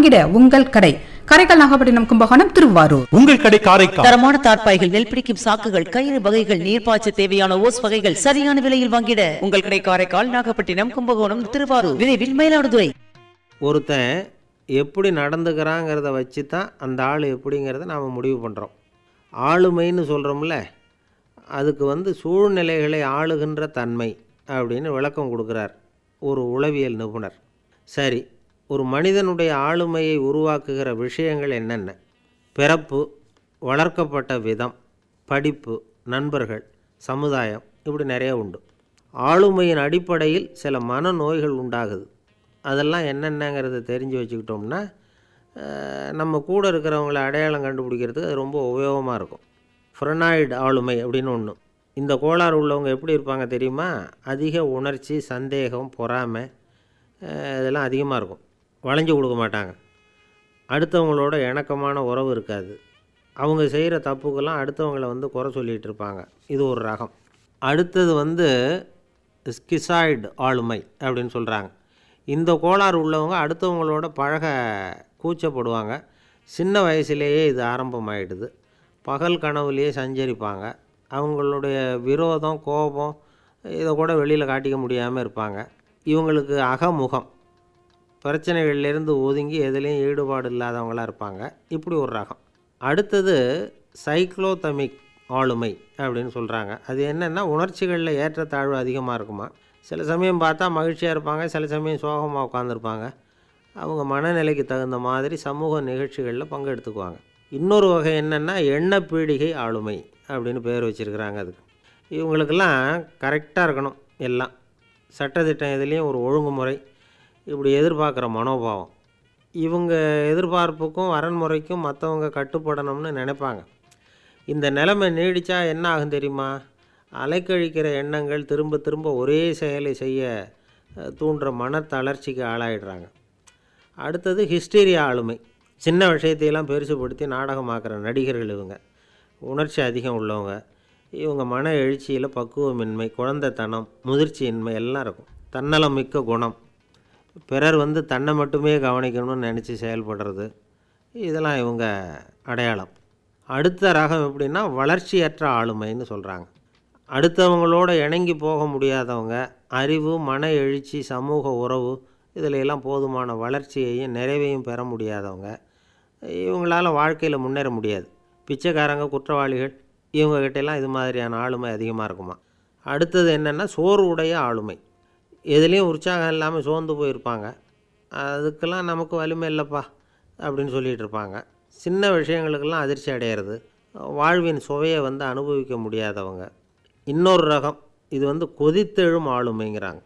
வாங்கிட உங்கள் கடை காரைக்கால் நாகப்பட்டினம் கும்பகோணம் திருவாரூர் உங்கள் கடை காரைக்கால் தரமான தார்ப்பாய்கள் நெல் பிடிக்கும் சாக்குகள் கயிறு வகைகள் நீர்ப்பாய்ச்ச தேவையான ஓஸ் வகைகள் சரியான விலையில் வாங்கிட உங்கள் கடை காரைக்கால் நாகப்பட்டினம் கும்பகோணம் திருவாரூர் விரைவில் மயிலாடுதுறை ஒருத்தன் எப்படி நடந்துக்கிறாங்கிறத வச்சு தான் அந்த ஆள் எப்படிங்கிறத நாம் முடிவு பண்ணுறோம் ஆளுமைன்னு சொல்கிறோம்ல அதுக்கு வந்து சூழ்நிலைகளை ஆளுகின்ற தன்மை அப்படின்னு விளக்கம் கொடுக்குறார் ஒரு உளவியல் நிபுணர் சரி ஒரு மனிதனுடைய ஆளுமையை உருவாக்குகிற விஷயங்கள் என்னென்ன பிறப்பு வளர்க்கப்பட்ட விதம் படிப்பு நண்பர்கள் சமுதாயம் இப்படி நிறைய உண்டு ஆளுமையின் அடிப்படையில் சில மனநோய்கள் உண்டாகுது அதெல்லாம் என்னென்னங்கிறத தெரிஞ்சு வச்சுக்கிட்டோம்னா அஹ், நம்ம கூட இருக்கிறவங்கள அடையாளம் கண்டுபிடிக்கிறதுக்கு அது ரொம்ப உபயோகமாக இருக்கும் ஃப்ரெனாய்டு ஆளுமை அப்படின்னு ஒன்று இந்த கோளாறு உள்ளவங்க எப்படி இருப்பாங்க தெரியுமா அதிக உணர்ச்சி சந்தேகம் பொறாமை அஹ், இதெல்லாம் அதிகமாக இருக்கும் வளைஞ்சு கொடுக்க மாட்டாங்க அடுத்தவங்களோட இணக்கமான உறவு இருக்காது அவங்க செய்கிற தப்புக்கெல்லாம் அடுத்தவங்கள வந்து குறை சொல்லிகிட்டு இருப்பாங்க இது ஒரு ரகம் அடுத்தது வந்து ஸ்கிசாய்டு ஆளுமை அப்படின்னு சொல்கிறாங்க இந்த கோளாறு உள்ளவங்க அடுத்தவங்களோட பழக கூச்சப்படுவாங்க சின்ன வயசுலேயே இது ஆரம்பமாயிடுது பகல் கனவுலேயே சஞ்சரிப்பாங்க அவங்களுடைய விரோதம் கோபம் இதை கூட வெளியில் காட்டிக்க முடியாமல் இருப்பாங்க இவங்களுக்கு அகமுகம் பிரச்சனைகள்லேருந்து ஒதுங்கி எதுலேயும் ஈடுபாடு இல்லாதவங்களாக இருப்பாங்க இப்படி ஒரு ரகம் அடுத்தது சைக்ளோதமிக் ஆளுமை அப்படின்னு சொல்கிறாங்க அது என்னென்னா உணர்ச்சிகளில் ஏற்றத்தாழ்வு அதிகமாக இருக்குமா சில சமயம் பார்த்தா மகிழ்ச்சியாக இருப்பாங்க சில சமயம் சோகமாக உட்காந்துருப்பாங்க அவங்க மனநிலைக்கு தகுந்த மாதிரி சமூக நிகழ்ச்சிகளில் பங்கெடுத்துக்குவாங்க இன்னொரு வகை என்னென்னா எண்ணெய் பீடிகை ஆளுமை அப்படின்னு பேர் வச்சுருக்கிறாங்க அதுக்கு இவங்களுக்கெல்லாம் கரெக்டாக இருக்கணும் எல்லாம் சட்டத்திட்டம் எதுலேயும் ஒரு ஒழுங்குமுறை இப்படி எதிர்பார்க்குற மனோபாவம் இவங்க எதிர்பார்ப்புக்கும் வரன்முறைக்கும் மற்றவங்க கட்டுப்படணும்னு நினைப்பாங்க இந்த நிலைமை நீடித்தா என்ன ஆகும் தெரியுமா அலைக்கழிக்கிற எண்ணங்கள் திரும்ப திரும்ப ஒரே செயலை செய்ய அஹ், தூண்டுற மன தளர்ச்சிக்கு ஆளாயிடுறாங்க அடுத்தது ஹிஸ்டீரியா ஆளுமை சின்ன விஷயத்தையெல்லாம் பெருசுப்படுத்தி நாடகமாக்குற நடிகர்கள் இவங்க உணர்ச்சி அதிகம் உள்ளவங்க இவங்க மன எழுச்சியில் பக்குவமின்மை குழந்தைத்தனம் முதிர்ச்சியின்மை எல்லாம் இருக்கும் தன்னலம் மிக்க குணம் பிறர் வந்து தன்னை மட்டுமே கவனிக்கணும்னு நினச்சி செயல்படுறது இதெல்லாம் இவங்க அடையாளம் அடுத்த ரகம் எப்படின்னா வளர்ச்சியற்ற ஆளுமைன்னு சொல்கிறாங்க அடுத்தவங்களோட இணங்கி போக முடியாதவங்க அறிவு மன எழுச்சி சமூக உறவு இதில் எல்லாம் போதுமான வளர்ச்சியையும் நிறைவையும் பெற முடியாதவங்க இவங்களால் வாழ்க்கையில் முன்னேற முடியாது பிச்சைக்காரங்க குற்றவாளிகள் இவங்ககிட்டெல்லாம் இது மாதிரியான ஆளுமை அதிகமாக இருக்குமா அடுத்தது என்னென்னா சோர்வுடைய ஆளுமை எதுலேயும் உற்சாகம் இல்லாமல் சோர்ந்து போயிருப்பாங்க அதுக்கெல்லாம் நமக்கு வலிமை இல்லைப்பா அப்படின்னு சொல்லிகிட்டு இருப்பாங்க சின்ன விஷயங்களுக்கெல்லாம் அதிர்ச்சி அடையிறது வாழ்வின் சுவையை வந்து அனுபவிக்க முடியாதவங்க இன்னொரு ரகம் இது வந்து கொதித்தெழும் ஆளுமைங்கிறாங்க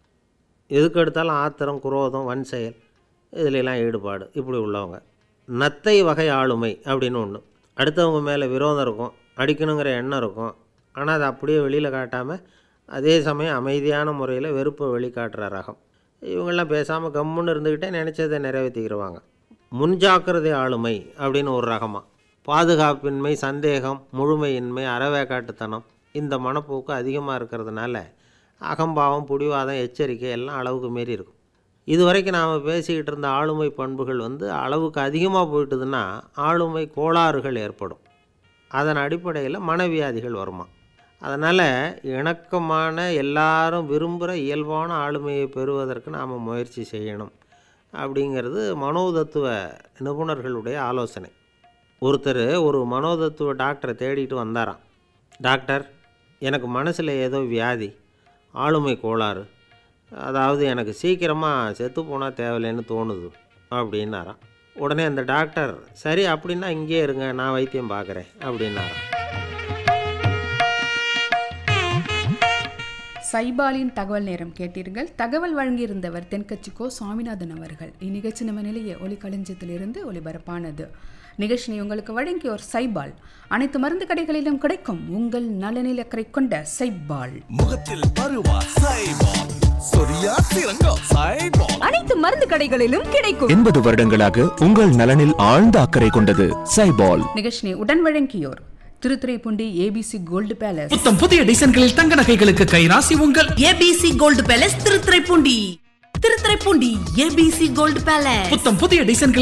எதுக்கு எடுத்தாலும் ஆத்திரம் குரோதம் வன் செயல் இதுலெல்லாம் ஈடுபாடு இப்படி உள்ளவங்க நத்தை வகை ஆளுமை அப்படின்னு ஒன்று அடுத்தவங்க மேலே விரோதம் இருக்கும் அடிக்கணுங்கிற எண்ணம் இருக்கும் ஆனால் அதை அப்படியே வெளியில் காட்டாமல் அதே சமயம் அமைதியான முறையில் வெறுப்பை வெளிக்காட்டுற ரகம் இவங்கெல்லாம் பேசாமல் கம்முன்னு இருந்துக்கிட்டே நினச்சதை நிறைவேற்றிக்கிடுவாங்க முன்ஜாக்கிரதை ஆளுமை அப்படின்னு ஒரு ரகமாக பாதுகாப்பின்மை சந்தேகம் முழுமையின்மை அறவேக்காட்டுத்தனம் இந்த மனப்போக்கு அதிகமாக இருக்கிறதுனால அகம்பாவம் புடிவாதம் எச்சரிக்கை எல்லாம் அளவுக்கு மீறி இருக்கும் இது வரைக்கும் நாம் பேசிக்கிட்டு இருந்த ஆளுமை பண்புகள் வந்து அளவுக்கு அதிகமாக போயிட்டுதுன்னா ஆளுமை கோளாறுகள் ஏற்படும் அதன் அடிப்படையில் மனவியாதிகள் வருமா அதனால் இணக்கமான எல்லாரும் விரும்புகிற இயல்பான ஆளுமையை பெறுவதற்கு நாம் முயற்சி செய்யணும் அப்படிங்கிறது மனோதத்துவ நிபுணர்களுடைய ஆலோசனை ஒருத்தர் ஒரு மனோதத்துவ டாக்டரை தேடிட்டு வந்தாராம் டாக்டர் எனக்கு மனசில் ஏதோ வியாதி ஆளுமை கோளாறு அதாவது எனக்கு சீக்கிரமாக செத்து போனால் தேவையில்லைன்னு தோணுது அப்படின்னாராம் உடனே அந்த டாக்டர் சரி அப்படின்னா இங்கேயே இருங்க நான் வைத்தியம் பார்க்குறேன் அப்படின்னாராம் சைபாலின் தகவல் நேரம் கேட்டீர்கள் தகவல் வழங்கியிருந்தவர் தென்கட்சி கோ சுவாமிநாதன் அவர்கள் இந்நிகழ்ச்சி நம்ம நிலைய ஒளிக்களஞ்சியத்திலிருந்து ஒளிபரப்பானது நிகழ்ச்சியை உங்களுக்கு வழங்கியோர் சைபால் அனைத்து மருந்து கடைகளிலும் கிடைக்கும் உங்கள் நலனில் அக்கறை கொண்ட சைபால் முகத்தில் பருவா சைபால் சொரியா சிறங்கா சைபால் அனைத்து மருந்து கடைகளிலும் கிடைக்கும் எண்பது வருடங்களாக உங்கள் நலனில் ஆழ்ந்த அக்கறை கொண்டது சைபால் நிகழ்ச்சியை உடன் வழங்கியோர் திருத்துறைப்பூண்டி ஏபிசி கோல்டு பேலஸ் புத்தம் புதிய டிசைன்களில் தங்க நகைகளுக்கு கைராசி உங்கள் ABC gold palace Thiruthuraipoondi Thiruthuraipoondi ABC gold palace புத்தம் புதிய டிசைன்களில்